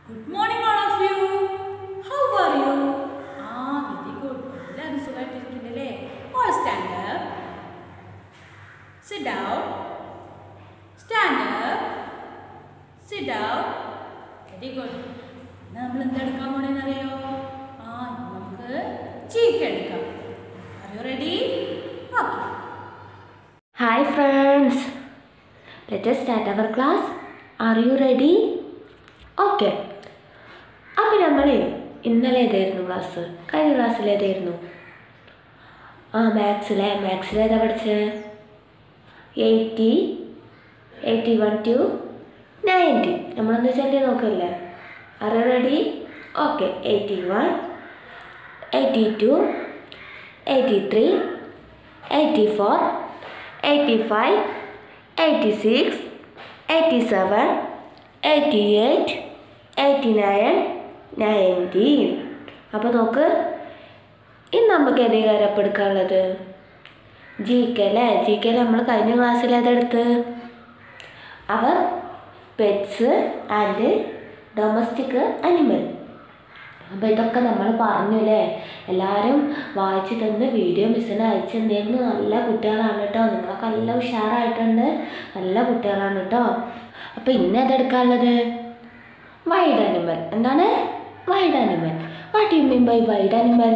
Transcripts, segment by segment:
Good morning all of you how are you ആ very good എല്ലാവരും സുഖമായിട്ടിരിക്കുന്നില്ലേ all stand up sit down stand up sit down very good ഇന്ന് നമ്മൾ എന്തെടുക്കാൻ പോണെന്ന് അറിയോ ആ ഇന്ന് നമുക്ക് ചീക്ക എടുക്കാം അറിയോ ready okay Hi friends, let us start our class. Are you ready? Okay അപ്പം നമ്മൾ ഇന്നലെ ഏതായിരുന്നു ക്ലാസ് കഴിഞ്ഞ ക്ലാസ്സിൽ ഏതായിരുന്നു ആ മാത്സിലെ മാത്സിൽ ഏതാ പഠിച്ചത് eighty eighty one two ninety നമ്മളെന്താ ചെല്ലി നോക്കില്ലേ are ready okay eighty one eighty two eighty three eighty four eighty five eighty six eighty seven eighty eight eighty nine ninety അപ്പോൾ നോക്ക് ഇന്ന് നമുക്ക് ഏത് കാര്യം എടുക്കാനുള്ളത് ജി കെ അല്ലേ ജി കെ നമ്മൾ കഴിഞ്ഞ ക്ലാസ്സിൽ ഏതെടുത്ത് our pets and domestic animal അപ്പോൾ ഇതൊക്കെ നമ്മൾ പറഞ്ഞു അല്ലേ എല്ലാവരും വായിച്ച് തന്ന് വീഡിയോ മിസ്സിന് അയച്ചിട്ടുണ്ടായിരുന്നു നല്ല കുട്ടികളാണ് കേട്ടോ നിങ്ങളൊക്കെ നല്ല ഉഷാറായിട്ടുണ്ട് നല്ല കുട്ടികളാണ് കേട്ടോ അപ്പോൾ ഇന്ന് ഏതെടുക്കാനുള്ളത് വൈഡ് അനിമൽ എന്താണ് wild animal what you mean by wild animal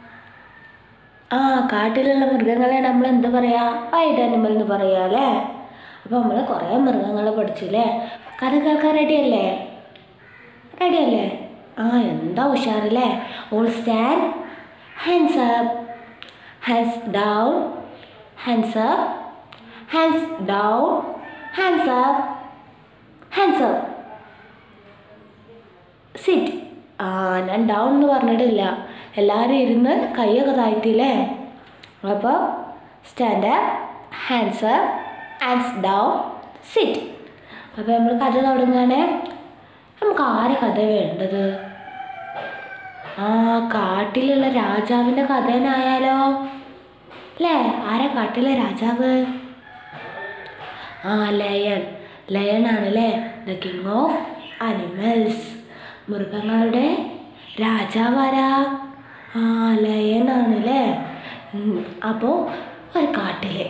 ആ കാട്ടിലുള്ള മൃഗങ്ങളെ നമ്മൾ എന്താ പറയുക വൈഡ് അനിമൽ എന്ന് പറയുക അല്ലേ അപ്പോൾ നമ്മൾ കുറേ മൃഗങ്ങളെ പഠിച്ചു അല്ലേ കഥ കേൾക്കാൻ റെഡിയല്ലേ റെഡിയല്ലേ ആ എന്താ ഉഷാറല്ലേ all stand hands up hands down hands up hands down hands up hands up sit ആ ഞാൻ ഡൗൺ എന്ന് പറഞ്ഞിട്ടില്ല എല്ലാവരും ഇരുന്ന് കൈയൊക്കെ താഴ്ത്തിയില്ലേ അപ്പോൾ stand up hands up hands down sit അപ്പോൾ നമ്മൾ കഥ തുടങ്ങുകയാണേ നമുക്ക് ആരെ കഥ വേണ്ടത് ആ കാട്ടിലുള്ള രാജാവിൻ്റെ കഥ തന്നെ ആയാലോ അല്ലേ ആരാ കാട്ടിലെ രാജാവ് ആ ലയൺ ലയൺ ആണല്ലേ ദ കിങ് ഓഫ് അനിമൽസ് മൃഗങ്ങളുടെ രാജാവാരാ ആ ലയൺ ആണല്ലേ അപ്പോൾ ഒരു കാട്ടിലെ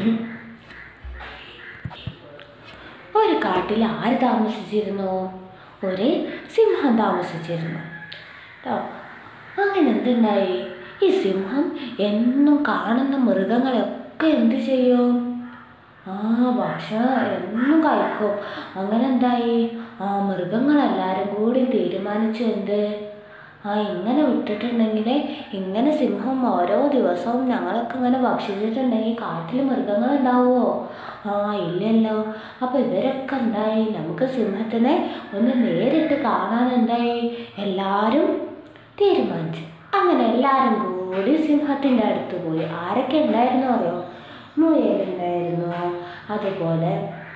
ഒരു കാട്ടിൽ ആര് താമസിച്ചിരുന്നു ഒരു സിംഹം താമസിച്ചിരുന്നു കേട്ടോ അങ്ങനെ എന്തുണ്ടായി ഈ സിംഹം എന്നും കാണുന്ന മൃഗങ്ങളെയൊക്കെ എന്ത് ചെയ്യും ആ ഭക്ഷണം എന്നും കഴിക്കും അങ്ങനെ എന്തായി ആ മൃഗങ്ങളെല്ലാവരും കൂടി തീരുമാനിച്ചു എന്ത് ആ ഇങ്ങനെ വിട്ടിട്ടുണ്ടെങ്കിൽ ഇങ്ങനെ സിംഹം ഓരോ ദിവസവും ഞങ്ങളൊക്കെ ഇങ്ങനെ ഭക്ഷിച്ചിട്ടുണ്ടെങ്കിൽ കാട്ടിൽ മൃഗങ്ങളുണ്ടാവുമോ ആ ഇല്ലല്ലോ അപ്പോൾ ഇവരൊക്കെ എന്തായി നമുക്ക് സിംഹത്തിനെ ഒന്ന് നേരിട്ട് കാണാൻ എന്തായി എല്ലാവരും തീരുമാനിച്ചു അങ്ങനെ എല്ലാവരും കൂടി സിംഹത്തിൻ്റെ അടുത്ത് പോയി ആരൊക്കെ ഉണ്ടായിരുന്നു അറിയോ മുയലുണ്ടായിരുന്നു അതുപോലെ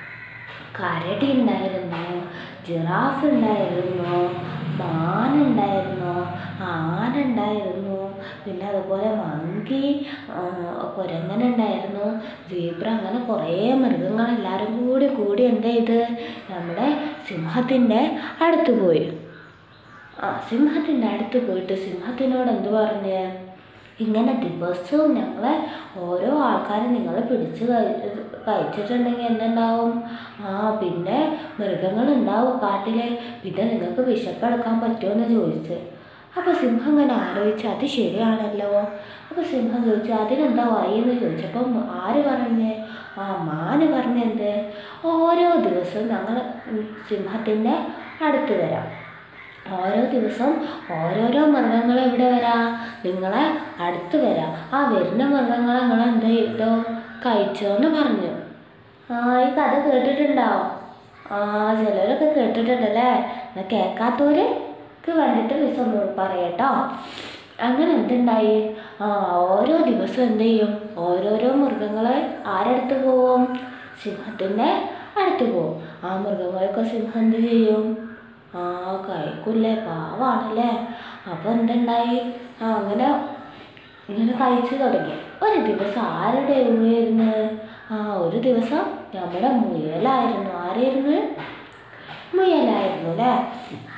കരടി ഉണ്ടായിരുന്നു ജിറാഫ് ഉണ്ടായിരുന്നു മാനുണ്ടായിരുന്നു ആന ഉണ്ടായിരുന്നു പിന്നെ അതുപോലെ മങ്കി കുരങ്ങനുണ്ടായിരുന്നു സീബ്ര അങ്ങനെ കുറേ മൃഗങ്ങൾ എല്ലാവരും കൂടി കൂടി എന്ത് ചെയ്ത് നമ്മുടെ സിംഹത്തിൻ്റെ അടുത്ത് പോയി ആ സിംഹത്തിൻ്റെ അടുത്ത് പോയിട്ട് സിംഹത്തിനോട് എന്ത് പറഞ്ഞ് ഇങ്ങനെ ദിവസവും ഞങ്ങളെ ഓരോ ആൾക്കാരും നിങ്ങൾ പിടിച്ച് കഴിച്ചിട്ടുണ്ടെങ്കിൽ എന്തുണ്ടാവും ആ പിന്നെ മൃഗങ്ങളുണ്ടാവും കാട്ടിൽ പിന്നെ നിങ്ങൾക്ക് വിശപ്പെടുക്കാൻ പറ്റുമോ എന്ന് ചോദിച്ച് അപ്പോൾ സിംഹം ഇങ്ങനെ ആലോചിച്ച് അത് ശരിയാണല്ലോ അപ്പോൾ സിംഹം ചോദിച്ചു അതിനെന്താ വഴി എന്ന് ചോദിച്ചപ്പം ആര് പറഞ്ഞ് ആ മാന് പറഞ്ഞെന്ത് ഓരോ ദിവസവും ഞങ്ങൾ സിംഹത്തിൻ്റെ അടുത്ത് വരാം ഓരോ ദിവസം ഓരോരോ മൃഗങ്ങൾ എവിടെ വരാം നിങ്ങളെ അടുത്ത് വരാം ആ വരുന്ന മൃഗങ്ങളെ നിങ്ങൾ എന്ത് ചെയ്തോ കഴിച്ചോ എന്ന് പറഞ്ഞു ആ ഈ കഥ കേട്ടിട്ടുണ്ടോ ആ ചിലരൊക്കെ കേട്ടിട്ടുണ്ടല്ലേ എന്നാൽ കേൾക്കാത്തവർക്ക് വേണ്ടിയിട്ട് മിസ് ഒന്ന് പറയട്ടോ അങ്ങനെ എന്തുണ്ടായി ആ ഓരോ ദിവസം എന്ത് ചെയ്യും ഓരോരോ മൃഗങ്ങളെ ആരടുത്ത് പോവും സിംഹത്തിൻ്റെ അടുത്ത് പോവും ആ മൃഗങ്ങളൊക്കെ സിംഹം എന്ത് ചെയ്യും ആ കഴിക്കൂലേ പാവാണല്ലേ അപ്പോൾ എന്തുണ്ടായി ആ അങ്ങനെ ഇങ്ങനെ കഴിച്ചു തുടങ്ങി ഒരു ദിവസം ആരുടെ ഊയായിരുന്നു ആ ഒരു ദിവസം നമ്മുടെ മുയലായിരുന്നു ആരായിരുന്നു മുയലായിരുന്നു അല്ലേ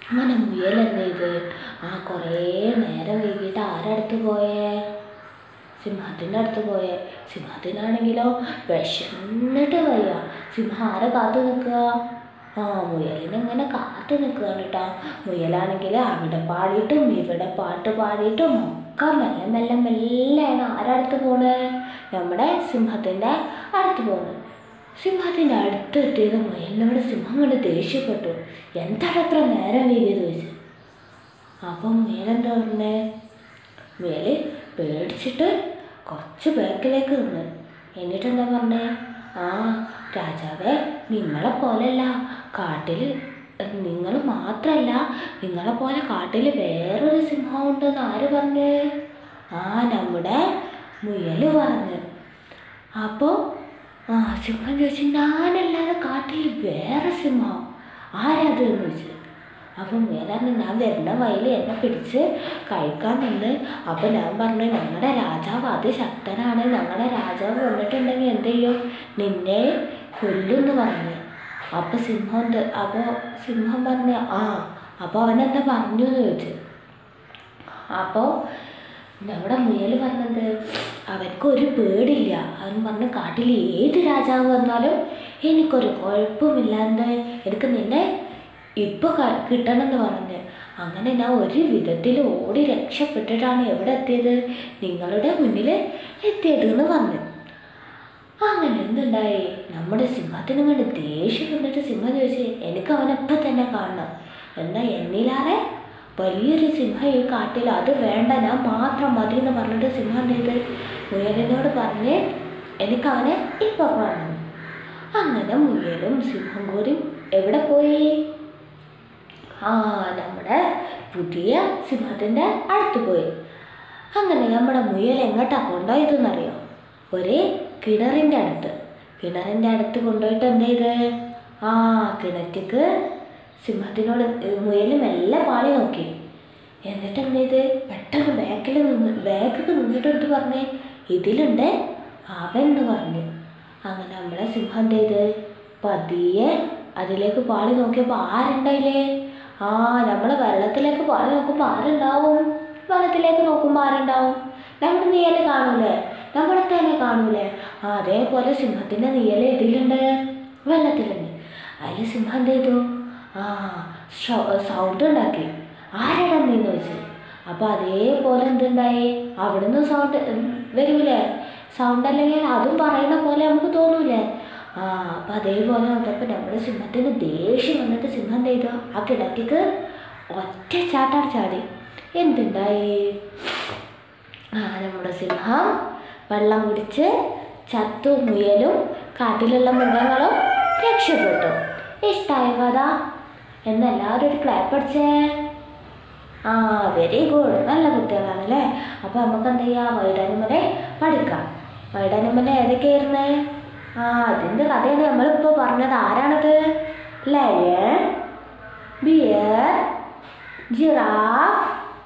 അങ്ങനെ മുയൽ എന്ത് ചെയ്ത് ആ കുറേ നേരം വൈകിട്ട് ആരടുത്ത് പോയേ സിംഹത്തിൻ്റെ അടുത്ത് പോയേ സിംഹത്തിനാണെങ്കിലോ വിശന്നിട്ട് വയ്യ സിംഹം ആരെ കാത്തു നിൽക്കുക ആ മുയലിനെ ഇങ്ങനെ കാത്തു നിൽക്കുകയാണ് കേട്ടോ മുയലാണെങ്കിൽ അവിടെ പാടിയിട്ടും ഇവിടെ പാട്ട് പാടിയിട്ടും ഒക്കെ മെല്ലെ മെല്ലെ മെല്ലെയാണ് ആരടുത്ത് പോണേ നമ്മുടെ സിംഹത്തിൻ്റെ അടുത്ത് പോകുന്നത് സിംഹത്തിൻ്റെ അടുത്ത് എത്തിയത് മുയലിനോട് സിംഹം കൊണ്ട് ദേഷ്യപ്പെട്ടു എന്താണ് അത്ര നേരം വൈകിയത് ചോദിച്ചു അപ്പം മുയലെന്താ പറഞ്ഞേ മുയൽ പേടിച്ചിട്ട് കുറച്ച് ബാക്കിലേക്ക് നിന്ന് എന്നിട്ട് എന്താ പറഞ്ഞേ ആ രാജാവേ നിങ്ങളെ പോലെയല്ല കാട്ടിൽ നിങ്ങൾ മാത്രമല്ല നിങ്ങളെ പോലെ കാട്ടിൽ വേറൊരു സിംഹം ഉണ്ടെന്ന് ആര് പറഞ്ഞേ ആ നമ്മുടെ മുയൽ പറഞ്ഞു അപ്പോൾ ആ സിംഹം ചോദിച്ചു ഞാനല്ലാതെ കാട്ടിൽ വേറെ സിംഹം ആരത് എന്ന് ചോദിച്ചു അപ്പം മേലാന്ന് ഞാൻ വരുന്ന വയൽ എന്നെ പിടിച്ച് കഴിക്കാൻ നിന്ന് അപ്പം ഞാൻ പറഞ്ഞു ഞങ്ങളുടെ രാജാവ് അതിശക്തനാണ് ഞങ്ങളുടെ രാജാവ് വന്നിട്ടുണ്ടെങ്കിൽ എന്ത് ചെയ്യും നിന്നെ കൊല്ലുമെന്ന് പറഞ്ഞു അപ്പം സിംഹം എന്ത് അപ്പോൾ സിംഹം പറഞ്ഞു ആ അപ്പോൾ അവനെന്താ പറഞ്ഞു എന്ന് ചോദിച്ചു അപ്പോൾ നമ്മുടെ മുയൽ പറഞ്ഞത് അവനക്കൊരു പേടില്ല അവൻ പറഞ്ഞു കാട്ടിൽ ഏത് രാജാവ് വന്നാലും എനിക്കൊരു കുഴപ്പമില്ലാണ്ട് എനിക്ക് നിന്നെ ഇപ്പോൾ കിട്ടണമെന്ന് പറഞ്ഞ് അങ്ങനെ ഞാൻ ഒരു വിധത്തിൽ ഓടി രക്ഷപ്പെട്ടിട്ടാണ് എവിടെ എത്തിയത് നിങ്ങളുടെ മുന്നിൽ എത്തിയത് എന്ന് പറഞ്ഞു അങ്ങനെ എന്തുണ്ടായി നമ്മുടെ സിംഹത്തിന് കണ്ട് ദേഷ്യം വന്നിട്ട് സിംഹം ചോദിച്ചു എനിക്ക് അവനെപ്പം തന്നെ കാണണം എന്നാൽ എന്നിലാറെ വലിയൊരു സിംഹം ഈ കാട്ടിൽ അത് വേണ്ട ഞാൻ മാത്രം മതി എന്ന് പറഞ്ഞിട്ട് സിംഹം എന്ത് ചെയ്ത് മുയലിനോട് പറഞ്ഞ് എനിക്ക് അവനെ ഇപ്പം കാണണം അങ്ങനെ മുയലും സിംഹം കൂടി എവിടെ പോയി ആ നമ്മുടെ പുതിയ സിംഹത്തിൻ്റെ അടുത്ത് പോയി അങ്ങനെ നമ്മുടെ മുയൽ എങ്ങോട്ടാ കൊണ്ടുപോയതെന്നറിയോ ഒരു കിണറിൻ്റെ അടുത്ത് കിണറിൻ്റെ അടുത്ത് കൊണ്ടുപോയിട്ട് എന്ത് ചെയ്ത് ആ കിണറ്റിക്ക് സിംഹത്തിനോട് മുയൽ മെല്ലെ പാളി നോക്കി എന്നിട്ട് എന്ത് ചെയ്ത് പെട്ടെന്ന് ബാക്കിൽ നിന്ന് ബാക്കിൽ നിന്നിട്ട് എടുത്ത് പറഞ്ഞേ ഇതിലുണ്ട് അവൻ എന്ന് പറഞ്ഞു അങ്ങനെ നമ്മളെ സിംഹം എന്ത് ചെയ്ത് പതിയെ അതിലേക്ക് പാളി നോക്കിയപ്പോൾ ആരുണ്ടായില്ലേ ആ നമ്മൾ വെള്ളത്തിലേക്ക് പാളി നോക്കുമ്പോൾ ആരുണ്ടാവും വെള്ളത്തിലേക്ക് നോക്കുമ്പോൾ ആരുണ്ടാവും നമ്മുടെ നീയല് കാണൂലേ നമ്മുടെ തന്നെ കാണൂലേ ആ അതേപോലെ സിംഹത്തിൻ്റെ നീയല് ഇതിലുണ്ട് വെള്ളത്തിലുണ്ട് അതിൽ സിംഹം എന്ത് ചെയ്തു ആ സൗണ്ട് ഉണ്ടാക്കി ആരാടാ നീ എന്ന് ചോദിച്ചു അപ്പോൾ അതേപോലെ എന്തുണ്ടായി അവിടുന്ന് സൗണ്ട് വരൂലേ സൗണ്ട് അല്ലെങ്കിൽ അതും പറയുന്ന പോലെ നമുക്ക് തോന്നൂലേ ആ അപ്പം അതേപോലെ വന്നപ്പോൾ നമ്മുടെ സിംഹത്തിന് ദേഷ്യം വന്നിട്ട് സിംഹം എന്ത് ചെയ്തു ആ കിടക്കിക്ക് ഒറ്റ ചാട്ടാട് ചാടി എന്തുണ്ടായി ആ നമ്മുടെ സിംഹം വെള്ളം കുടിച്ച് ചത്തു മുയലും കാട്ടിലുള്ള മൃഗങ്ങളും രക്ഷപ്പെട്ടു ഇഷ്ടമായ കഥ എന്നെല്ലാവരും ഒരു ക്ലാപ്പ് അടിച്ചേ ആ വെരി ഗുഡ് നല്ല കുട്ടികളാണല്ലേ അപ്പോൾ നമുക്ക് എന്ത് ചെയ്യാം വൈഡാനിമലെ പഠിക്കാം വൈഡാനിമല ഏതൊക്കെയായിരുന്നേ ആ അതിൻ്റെ കഥയാണ് നമ്മളിപ്പോൾ പറഞ്ഞത് ആരാണത് lion bear giraffe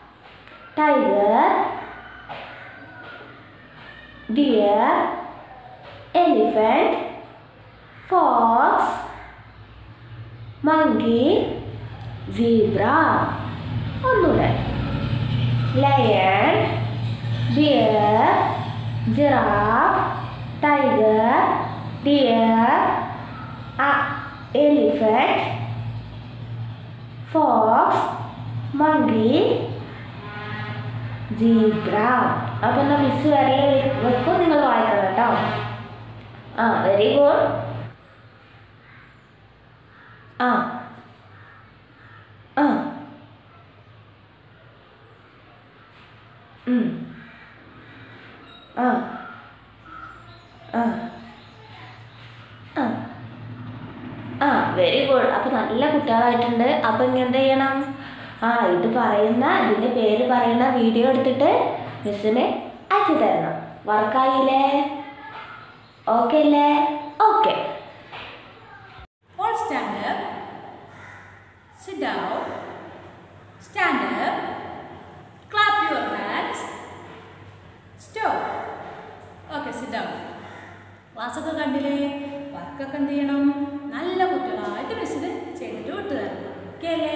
tiger deer, elephant, fox, monkey, zebra. ഒന്നുകൂടെ lion bear giraffe tiger deer elephant fox monkey zebra അപ്പം എന്നാൽ മിസ് വരൽ വെക്കും നിങ്ങൾ വായിക്കണം കേട്ടോ ആ വെരി ഗുഡ് ആ ആ ഉം. ആ ആ ആ ആ വെരി ഗുഡ് അപ്പോൾ നല്ല കുട്ടികളായിട്ടുണ്ട് അപ്പോൾ ഇനി എന്ത് ചെയ്യണം ആ ഇത് പറയുന്ന ഇതിൻ്റെ പേര് പറയുന്ന വീഡിയോ എടുത്തിട്ട് മിസ്സിന് അയച്ചു തരണം വർക്കായില്ലേ ഓക്കെ അല്ലേ okay All stand up. Sit down. Stand up. Clap your hands. Stop. Okay, sit down. ക്ലാസ്സൊക്കെ കണ്ടില്ലേ വർക്കൊക്കെ എന്ത് ചെയ്യണം നല്ല കുട്ടികളായിട്ട് മിസ്സിന് ചെയ്തിട്ട് വിട്ടു തരണം ഓക്കെ അല്ലേ